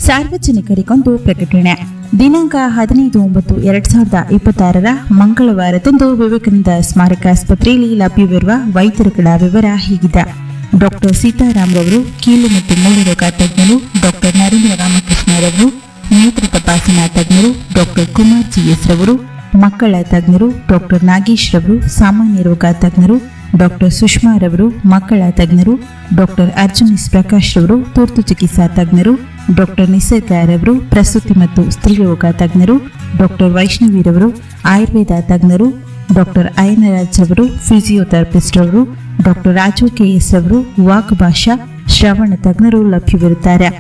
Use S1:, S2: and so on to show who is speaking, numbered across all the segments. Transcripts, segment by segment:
S1: ಸಾರ್ವಜನಿಕರಿಗೊಂದು ಪ್ರಕಟಣೆ ದಿನಾಂಕ ಹದಿನೈದು ಒಂಬತ್ತು ಎರಡ್ ಸಾವಿರದ ಇಪ್ಪತ್ತಾರರ ಮಂಗಳವಾರದಂದು ವಿವೇಕಾನಂದ ಸ್ಮಾರಕ ಆಸ್ಪತ್ರೆಯಲ್ಲಿ ಲಭ್ಯವಿರುವ ವೈದ್ಯರುಗಳ ವಿವರ ಹೀಗಿದೆ ಡಾಕ್ಟರ್ ಸೀತಾರಾಮ್ ರವರು ಕೀಲು ಮತ್ತು ಮೂಳೆರೋಗ ತಜ್ಞರು ಡಾಕ್ಟರ್ ನರೇಂದ್ರ ರಾಮಕೃಷ್ಣರವರು ನೇತ್ರ ತಪಾಸಣಾ ತಜ್ಞರು ಡಾಕ್ಟರ್ ಕುಮಾರ್ ಜಿಎಸ್ ರವರು ಮಕ್ಕಳ ತಜ್ಞರು ಡಾಕ್ಟರ್ ನಾಗೇಶ್ ರವರು ಸಾಮಾನ್ಯ ರೋಗ ತಜ್ಞರು ಡಾಕ್ಟರ್ ಸುಷ್ಮಾ ರವರು ಮಕ್ಕಳ ತಜ್ಞರು ಡಾಕ್ಟರ್ ಅರ್ಜುನ್ ಎಸ್ ಪ್ರಕಾಶ್ ರವರು ತುರ್ತು ಚಿಕಿತ್ಸಾ ತಜ್ಞರು ಡಾಕ್ಟರ್ ನಿಸರ್ಗ ರವರು ಪ್ರಸೂತಿ ಮತ್ತು ಸ್ತ್ರೀರೋಗ ತಜ್ಞರು ಡಾಕ್ಟರ್ ವೈಷ್ಣವಿ ರವರು ಆಯುರ್ವೇದ ತಜ್ಞರು ಡಾಕ್ಟರ್ ಅಯ್ಯನರಾಜ್ ರವರು ಫಿಸಿಯೋಥೆರಪಿಸ್ಟ್ ರವರು ಡಾಕ್ಟರ್ ರಾಜು ಕೆಎಸ್ ರವರು ವಾಕ್ ಭಾಷಾ ಶ್ರವಣ ತಜ್ಞರು ಲಭ್ಯವಿರುತ್ತಾರೆ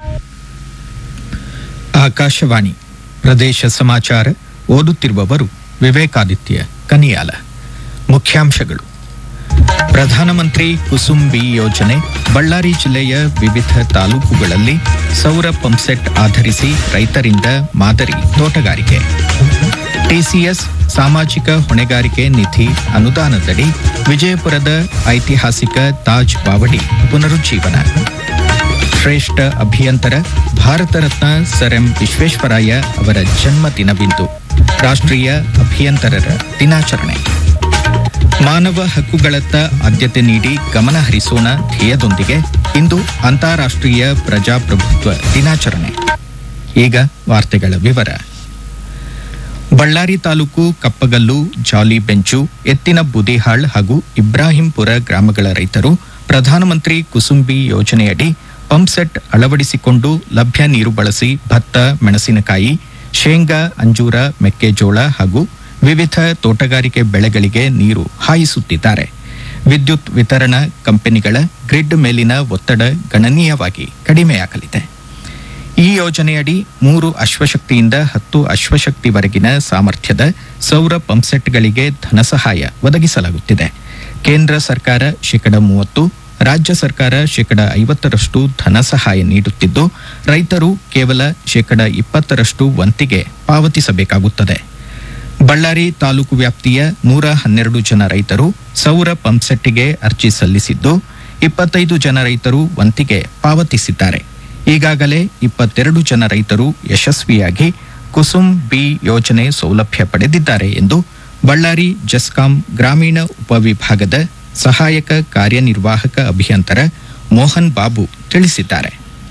S2: ಆಕಾಶವಾಣಿ ಪ್ರದೇಶ ಸಮಾಚಾರ ಓದುತ್ತಿರುವವರು ವಿವೇಕಾದಿತ್ಯ ಕನಿಯಾಲ ಮುಖ್ಯಾಂಶಗಳು ಪ್ರಧಾನಮಂತ್ರಿ ಕುಸುಮ್ ಬಿ ಯೋಜನೆ ಬಳ್ಳಾರಿ ಜಿಲ್ಲೆಯ ವಿವಿಧ ತಾಲೂಕುಗಳಲ್ಲಿ ಸೌರ ಪಂಪ್ಸೆಟ್ ಆಧರಿಸಿ ರೈತರಿಂದ ಮಾದರಿ ತೋಟಗಾರಿಕೆ ಟಿಸಿಎಸ್ ಸಾಮಾಜಿಕ ಹೊಣೆಗಾರಿಕೆ ನಿಧಿ ಅನುದಾನದಡಿ ವಿಜಯಪುರದ ಐತಿಹಾಸಿಕ ತಾಜ್ ಬಾವಡಿ ಪುನರುಜ್ಜೀವನ ಶ್ರೇಷ್ಠ ಅಭಿಯಂತರ ಭಾರತ ರತ್ನ ಸರ್ ಎಂ ವಿಶ್ವೇಶ್ವರಾಯ ಅವರ ಜನ್ಮ ದಿನವಿಂದು ರಾಷ್ಟ್ರೀಯ ಅಭಿಯಂತರರ ದಿನಾಚರಣೆ ಮಾನವ ಹಕ್ಕುಗಳತ್ತ ಆದ್ಯತೆ ನೀಡಿ ಗಮನ ಹರಿಸೋಣ ಧ್ಯೇಯದೊಂದಿಗೆ ಇಂದು ಅಂತಾರಾಷ್ಟ್ರೀಯ ಪ್ರಜಾಪ್ರಭುತ್ವ ದಿನಾಚರಣೆ ಈಗ ವಾರ್ತೆಗಳ ವಿವರ ಬಳ್ಳಾರಿ ತಾಲೂಕು ಕಪ್ಪಗಲ್ಲು ಜಾಲಿ ಬೆಂಚು ಎತ್ತಿನ ಬುದಿಹಾಳ್ ಹಾಗೂ ಇಬ್ರಾಹಿಂಪುರ ಗ್ರಾಮಗಳ ರೈತರು ಪ್ರಧಾನಮಂತ್ರಿ ಕುಸುಂಬಿ ಯೋಜನೆಯಡಿ ಪಂಪ್ಸೆಟ್ ಅಳವಡಿಸಿಕೊಂಡು ಲಭ್ಯ ನೀರು ಬಳಸಿ ಭತ್ತ ಮೆಣಸಿನಕಾಯಿ ಶೇಂಗಾ ಅಂಜೂರ ಮೆಕ್ಕೆಜೋಳ ಹಾಗೂ ವಿವಿಧ ತೋಟಗಾರಿಕೆ ಬೆಳೆಗಳಿಗೆ ನೀರು ಹಾಯಿಸುತ್ತಿದ್ದಾರೆ ವಿದ್ಯುತ್ ವಿತರಣಾ ಕಂಪನಿಗಳ ಗ್ರಿಡ್ ಮೇಲಿನ ಒತ್ತಡ ಗಣನೀಯವಾಗಿ ಕಡಿಮೆಯಾಗಲಿದೆ ಈ ಯೋಜನೆಯಡಿ ಮೂರು ಅಶ್ವಶಕ್ತಿಯಿಂದ ಹತ್ತು ಅಶ್ವಶಕ್ತಿವರೆಗಿನ ಸಾಮರ್ಥ್ಯದ ಸೌರ ಪಂಪ್ಸೆಟ್ಗಳಿಗೆ ಧನಸಹಾಯ ಒದಗಿಸಲಾಗುತ್ತಿದೆ ಕೇಂದ್ರ ಸರ್ಕಾರ ಶೇಕಡ ಮೂವತ್ತು ರಾಜ್ಯ ಸರ್ಕಾರ ಶೇಕಡ ಐವತ್ತರಷ್ಟು ಧನಸಹಾಯ ನೀಡುತ್ತಿದ್ದು ರೈತರು ಕೇವಲ ಶೇಕಡ ಇಪ್ಪತ್ತರಷ್ಟು ವಂತಿಗೆ ಪಾವತಿಸಬೇಕಾಗುತ್ತದೆ ಬಳ್ಳಾರಿ ತಾಲೂಕು ವ್ಯಾಪ್ತಿಯ ನೂರ ಹನ್ನೆರಡು ಜನ ರೈತರು ಸೌರ ಪಂಪ್ಸೆಟ್ಗೆ ಅರ್ಜಿ ಸಲ್ಲಿಸಿದ್ದು ಇಪ್ಪತ್ತೈದು ಜನ ರೈತರು ವಂತಿಗೆ ಪಾವತಿಸಿದ್ದಾರೆ ಈಗಾಗಲೇ ಇಪ್ಪತ್ತೆರಡು ಜನ ರೈತರು ಯಶಸ್ವಿಯಾಗಿ ಕುಸುಮ್ ಬಿ ಯೋಜನೆ ಸೌಲಭ್ಯ ಪಡೆದಿದ್ದಾರೆ ಎಂದು ಬಳ್ಳಾರಿ ಜಸ್ಕಾಂ ಗ್ರಾಮೀಣ ಉಪವಿಭಾಗದ ಸಹಾಯಕ ಕಾರ್ಯನಿರ್ವಾಹಕ ಅಭಿಯಂತರ ಮೋಹನ್ ಬಾಬು ತಿಳಿಸಿದ್ದಾರೆ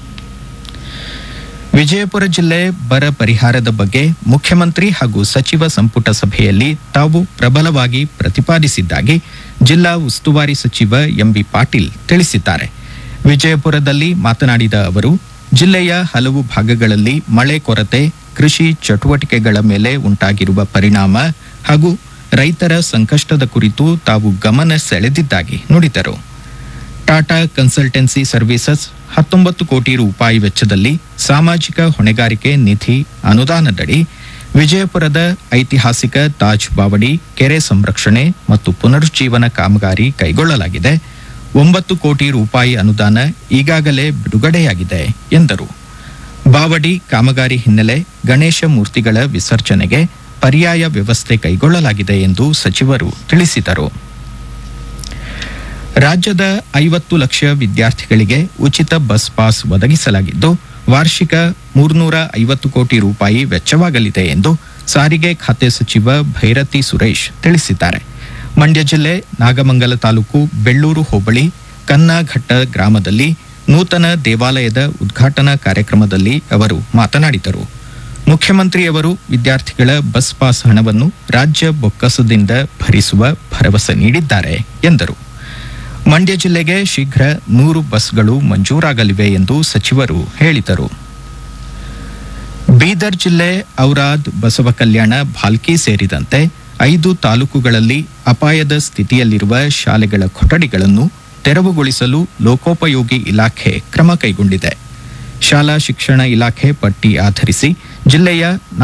S2: ವಿಜಯಪುರ ಜಿಲ್ಲೆ ಬರ ಪರಿಹಾರದ ಬಗ್ಗೆ ಮುಖ್ಯಮಂತ್ರಿ ಹಾಗೂ ಸಚಿವ ಸಂಪುಟ ಸಭೆಯಲ್ಲಿ ತಾವು ಪ್ರಬಲವಾಗಿ ಪ್ರತಿಪಾದಿಸಿದ್ದಾಗಿ ಜಿಲ್ಲಾ ಉಸ್ತುವಾರಿ ಸಚಿವ ಎಂಬಿ ಪಾಟೀಲ್ ತಿಳಿಸಿದ್ದಾರೆ ವಿಜಯಪುರದಲ್ಲಿ ಮಾತನಾಡಿದ ಅವರು ಜಿಲ್ಲೆಯ ಹಲವು ಭಾಗಗಳಲ್ಲಿ ಮಳೆ ಕೊರತೆ ಕೃಷಿ ಚಟುವಟಿಕೆಗಳ ಮೇಲೆ ಉಂಟಾಗಿರುವ ಪರಿಣಾಮ ಹಾಗೂ ರೈತರ ಸಂಕಷ್ಟದ ಕುರಿತು ತಾವು ಗಮನ ಸೆಳೆದಿದ್ದಾಗಿ ನುಡಿದರು ಟಾಟಾ ಕನ್ಸಲ್ಟೆನ್ಸಿ ಸರ್ವಿಸಸ್ ಹತ್ತೊಂಬತ್ತು ಕೋಟಿ ರೂಪಾಯಿ ವೆಚ್ಚದಲ್ಲಿ ಸಾಮಾಜಿಕ ಹೊಣೆಗಾರಿಕೆ ನಿಧಿ ಅನುದಾನದಡಿ ವಿಜಯಪುರದ ಐತಿಹಾಸಿಕ ತಾಜ್ ಬಾವಡಿ ಕೆರೆ ಸಂರಕ್ಷಣೆ ಮತ್ತು ಪುನರುಜ್ಜೀವನ ಕಾಮಗಾರಿ ಕೈಗೊಳ್ಳಲಾಗಿದೆ ಒಂಬತ್ತು ಕೋಟಿ ರೂಪಾಯಿ ಅನುದಾನ ಈಗಾಗಲೇ ಬಿಡುಗಡೆಯಾಗಿದೆ ಎಂದರು ಬಾವಡಿ ಕಾಮಗಾರಿ ಹಿನ್ನೆಲೆ ಗಣೇಶ ಮೂರ್ತಿಗಳ ವಿಸರ್ಜನೆಗೆ ಪರ್ಯಾಯ ವ್ಯವಸ್ಥೆ ಕೈಗೊಳ್ಳಲಾಗಿದೆ ಎಂದು ಸಚಿವರು ತಿಳಿಸಿದರು ರಾಜ್ಯದ ಐವತ್ತು ಲಕ್ಷ ವಿದ್ಯಾರ್ಥಿಗಳಿಗೆ ಉಚಿತ ಬಸ್ ಪಾಸ್ ಒದಗಿಸಲಾಗಿದ್ದು ವಾರ್ಷಿಕ ಮೂರ್ನೂರ ಐವತ್ತು ಕೋಟಿ ರೂಪಾಯಿ ವೆಚ್ಚವಾಗಲಿದೆ ಎಂದು ಸಾರಿಗೆ ಖಾತೆ ಸಚಿವ ಭೈರತಿ ಸುರೇಶ್ ತಿಳಿಸಿದ್ದಾರೆ ಮಂಡ್ಯ ಜಿಲ್ಲೆ ನಾಗಮಂಗಲ ತಾಲೂಕು ಬೆಳ್ಳೂರು ಹೋಬಳಿ ಕನ್ನಾಘಟ್ಟ ಗ್ರಾಮದಲ್ಲಿ ನೂತನ ದೇವಾಲಯದ ಉದ್ಘಾಟನಾ ಕಾರ್ಯಕ್ರಮದಲ್ಲಿ ಅವರು ಮಾತನಾಡಿದರು ಮುಖ್ಯಮಂತ್ರಿಯವರು ವಿದ್ಯಾರ್ಥಿಗಳ ಬಸ್ ಪಾಸ್ ಹಣವನ್ನು ರಾಜ್ಯ ಬೊಕ್ಕಸದಿಂದ ಭರಿಸುವ ಭರವಸೆ ನೀಡಿದ್ದಾರೆ ಎಂದರು ಮಂಡ್ಯ ಜಿಲ್ಲೆಗೆ ಶೀಘ್ರ ನೂರು ಬಸ್ಗಳು ಮಂಜೂರಾಗಲಿವೆ ಎಂದು ಸಚಿವರು ಹೇಳಿದರು ಬೀದರ್ ಜಿಲ್ಲೆ ಔರಾದ್ ಬಸವ ಕಲ್ಯಾಣ ಭಾಲ್ಕಿ ಸೇರಿದಂತೆ ಐದು ತಾಲೂಕುಗಳಲ್ಲಿ ಅಪಾಯದ ಸ್ಥಿತಿಯಲ್ಲಿರುವ ಶಾಲೆಗಳ ಕೊಠಡಿಗಳನ್ನು ತೆರವುಗೊಳಿಸಲು ಲೋಕೋಪಯೋಗಿ ಇಲಾಖೆ ಕ್ರಮ ಕೈಗೊಂಡಿದೆ ಶಾಲಾ ಶಿಕ್ಷಣ ಇಲಾಖೆ ಪಟ್ಟಿ ಆಧರಿಸಿ ಜಿಲ್ಲೆಯ